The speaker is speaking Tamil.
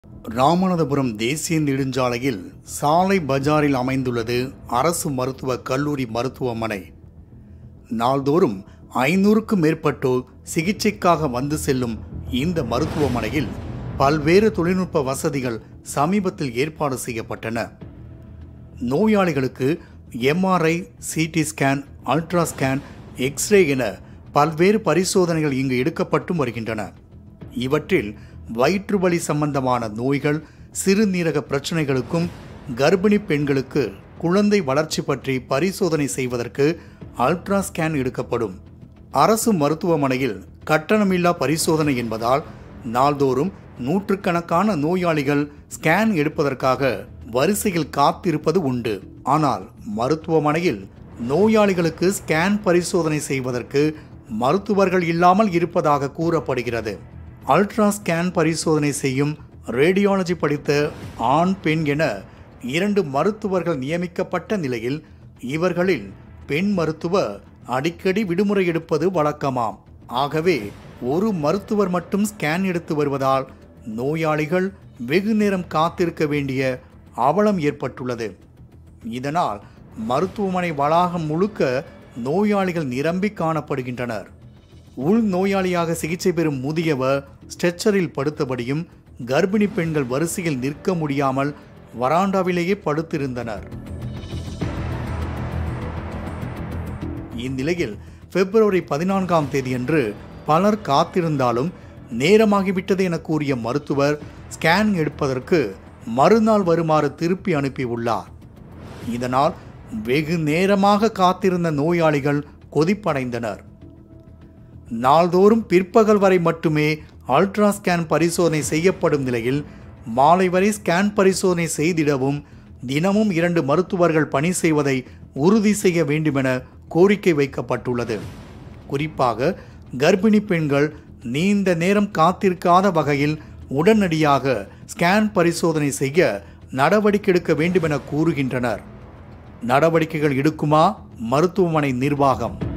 ராமநாதபுரம் தேசிய நெடுஞ்சாலையில் சாலை பஜாரில் அமைந்துள்ளது அரசு மருத்துவக் கல்லூரி மருத்துவமனை நாள்தோறும் ஐநூறுக்கும் மேற்பட்டோர் சிகிச்சைக்காக வந்து செல்லும் இந்த மருத்துவமனையில் பல்வேறு தொழில்நுட்ப வசதிகள் சமீபத்தில் ஏற்பாடு செய்யப்பட்டன நோயாளிகளுக்கு MRI CT scan ultra scan X ray என பல்வேறு பரிசோதனைகள் இங்கு எடுக்கப்பட்டும் வருகின்றன இவற்றில் வயிற்று வலி சம்பந்தமான நோய்கள் சிறுநீரக பிரச்சனைகளுக்கும் கர்ப்பிணி பெண்களுக்கு குழந்தை வளர்ச்சி பற்றி பரிசோதனை செய்வதற்கு அல்ட்ரா ஸ்கேன் எடுக்கப்படும் அரசு மருத்துவமனையில் கட்டணமில்லா பரிசோதனை என்பதால் நாள்தோறும் நூற்றுக்கணக்கான நோயாளிகள் ஸ்கேன் எடுப்பதற்காக வரிசையில் காத்திருப்பது உண்டு ஆனால் மருத்துவமனையில் நோயாளிகளுக்கு ஸ்கேன் பரிசோதனை செய்வதற்கு மருத்துவர்கள் இல்லாமல் இருப்பதாக கூறப்படுகிறது அல்ட்ரா ஸ்கேன் பரிசோதனை செய்யும் ரேடியாலஜி படித்த ஆண் பெண் என இரண்டு மருத்துவர்கள் நியமிக்கப்பட்ட நிலையில் இவர்களில் பெண் மருத்துவர் அடிக்கடி விடுமுறை எடுப்பது வழக்கமாம் ஆகவே ஒரு மருத்துவர் மட்டும் ஸ்கேன் எடுத்து வருவதால் நோயாளிகள் வெகு நேரம் காத்திருக்க வேண்டிய அவலம் ஏற்பட்டுள்ளது இதனால் மருத்துவமனை வளாகம் முழுக்க நோயாளிகள் நிரம்பி காணப்படுகின்றனர் உள் நோயாளியாக சிகிச்சை பெறும் முதியவர் ஸ்ட்ரெச்சரில் படுத்தபடியும் கர்ப்பிணி பெண்கள் வரிசையில் நிற்க முடியாமல் வராண்டாவிலேயே படுத்திருந்தனர் இந்நிலையில் பிப்ரவரி பதினான்காம் தேதியன்று பலர் காத்திருந்தாலும் நேரமாகிவிட்டது என கூறிய மருத்துவர் ஸ்கேன் எடுப்பதற்கு மறுநாள் வருமாறு திருப்பி அனுப்பியுள்ளார் இதனால் வெகு நேரமாக காத்திருந்த நோயாளிகள் கொதிப்படைந்தனர் நாள்தோறும் பிற்பகல் வரை மட்டுமே அல்ட்ரா ஸ்கேன் பரிசோதனை செய்யப்படும் நிலையில் மாலை வரை ஸ்கேன் பரிசோதனை செய்திடவும் தினமும் இரண்டு மருத்துவர்கள் பணி செய்வதை உறுதி செய்ய வேண்டுமென கோரிக்கை வைக்கப்பட்டுள்ளது குறிப்பாக கர்ப்பிணி பெண்கள் நீண்ட நேரம் காத்திருக்காத வகையில் உடனடியாக ஸ்கேன் பரிசோதனை செய்ய நடவடிக்கை எடுக்க வேண்டுமென கூறுகின்றனர் நடவடிக்கைகள் எடுக்குமா மருத்துவமனை நிர்வாகம்